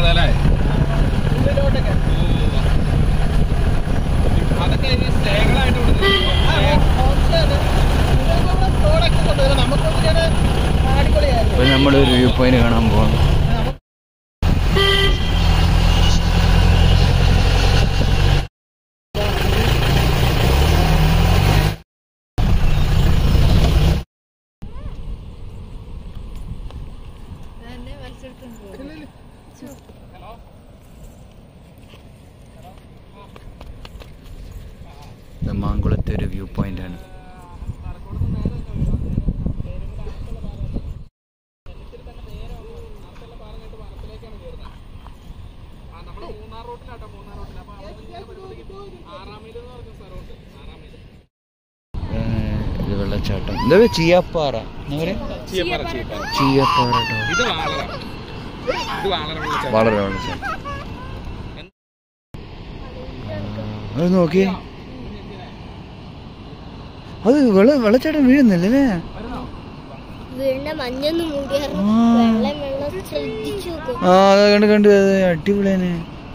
അല്ലേ ഉള്ളിലോട്ടൊക്കെ അതൊക്കെ ഇനി സ്റ്റേകളായിട്ട് റോഡൊക്കെ കൊണ്ടുവരും നമുക്കൊന്നും ഇങ്ങനെ അടിപൊളിയായിരുന്നു ഇപ്പൊ നമ്മളൊരു വ്യൂ പോയിന്റ് കാണാൻ പോവാം ഇത് മാങ്കുളത്തെ ഒരു വ്യൂ പോയിന്റ് ആണ് നമ്മുടെ മൂന്നാർ റോട്ടിലാട്ടോ മൂന്നാർ റോട്ടിൽ അപ്പൊ അവിടെ നിന്ന് ഇങ്ങനെ വരുമ്പോഴത്തേക്ക് ആറാം മൈൽ എന്ന് പറഞ്ഞ സ്ഥലമുണ്ട് ആറാം മൈൽ ഏഹ് ഇത് വെള്ളച്ചാട്ടം എന്താ ചീയാപ്പാറ എന്താ പറയാ ചീയപ്പാറ ചീയപ്പാറ ചീയാപ്പാറ ട്ടോ. ഇത് വാളറ ഇത് വാളറ വിളിച്ച വളരെ വെള്ളച്ചാട്ടം അത് നോക്കി അത് വെള്ള വെള്ളച്ചാട്ടം വീഴുന്നില്ലല്ലേ വീണ്ട മഞ്ഞൊന്നും മൂടിയായിരുന്നു ആ. വെള്ളം വെള്ളം ശ്രദ്ധിച്ചു നോക്കും ആ അത് കണ്ട് കണ്ട് അത് അടിപൊളിയാണ്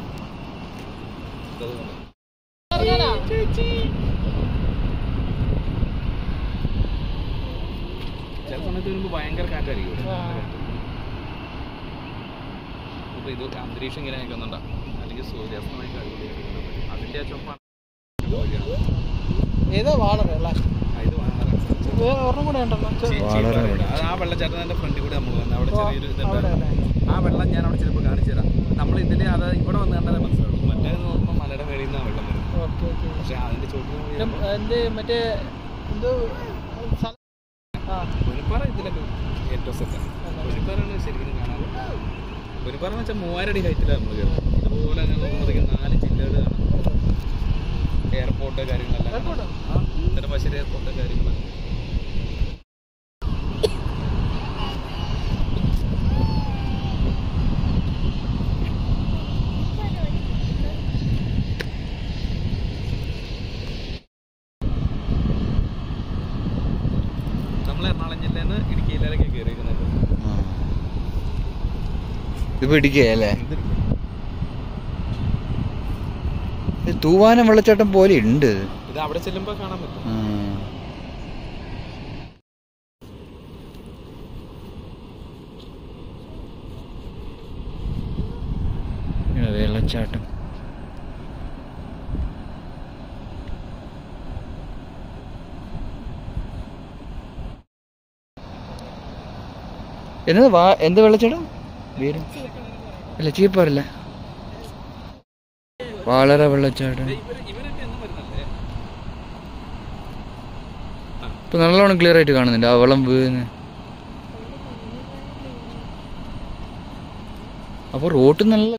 ചില സമയത്ത് വരുമ്പോ ഭയങ്കര കാറ്റായിരിക്കും ഇവിടെ. ഇപ്പൊ ഇത് അന്തരീക്ഷം ഇങ്ങനെ നിൽക്കുന്നുണ്ടാ അല്ലെങ്കിൽ സൂര്യാസ്തമയം അടിപൊളിയായിട്ട് അതിന്റെ ആ ചൊപ്പാണ് ഏതോ വാളറല്ല ആ, ഇത് വാളറ ഒരെണ്ണം കൂടെ ഉണ്ടല്ലോ ചീ- വളരെ ചീപ്പാറ. വെള്ളം. അത് ആ വെള്ളച്ചാട്ടത്തിന്റെ ഫ്രണ്ടിൽ കൂടെ നമ്മൾ വന്നത് അവിടെ ചെറിയൊരു അവിടെ ഇതുണ്ട് അല്ലേ? ആ വെള്ളം ഞാൻ അവിടെ ചിലപ്പോൾ കാണിച്ചു തരാം നമ്മൾ ഇതില് അത് ഇവിടെ വന്ന് കണ്ടാലേ മനസ്സിലാവും മറ്റേത് നോക്കുമ്പോൾ മലയുടെ മേളിൽ നിന്നാണ് വെള്ളം വരുന്നത് ഓക്കെ ഓക്കെ പക്ഷെ അതിന്റെ ചോട്ടിൽ എന്ത് മറ്റേ എന്തോ സ്ഥലം ആ പുലിപ്പാറ ഇതിലൊക്കെ ഏറ്റവും സെറ്റാണ് പുലിപ്പാറയാണ് ശരിക്കും കാണാൻ പുലിപ്പാറ എന്ന് വെച്ചാൽ മൂവായിരം അടി ഹൈറ്റിലാണ് നമ്മൾ കയറുന്നത് ഇതുപോലെ തന്നെ നോക്കുമ്പോഴത്തേക്കും നാല് ജില്ലകൾ കാണാം എയർപോർട്ട് കാര്യങ്ങളെല്ലാം Airport കാണാം. ആ നെടുമ്പാശ്ശേരി എയർപോർട്ട് കാര്യങ്ങളെല്ലാം നമ്മൾ എറണാകുളം ജില്ലയിൽ നിന്ന് ഇടുക്കി ജില്ലയിലേക്ക് കയറിയിരിക്കുന്നത് ആ. ഇത് പിടിക്കല്ലേ ഇത് തൂവാനം വെള്ളച്ചാട്ടം പോലെ ഉണ്ട് ഇത് അവിടെ ചെല്ലുമ്പോൾ കാണാൻ പറ്റും ആ. ഇത് വെള്ളച്ചാട്ടം എന്നത് വാ എന്ത് വെള്ളച്ചാട്ടം പേര് അല്ല ചീപ്പാറില്ല വളരെ വെള്ളച്ചാട്ടം ഇവർ ഇവരൊക്കെ എന്നും വരുന്നല്ലേ ഇപ്പൊ നല്ലോണം ക്ലിയർ ആയിട്ട് കാണുന്നുണ്ട് ആ വെള്ളം വീഴുന്ന അപ്പൊ റോട്ട് നല്ല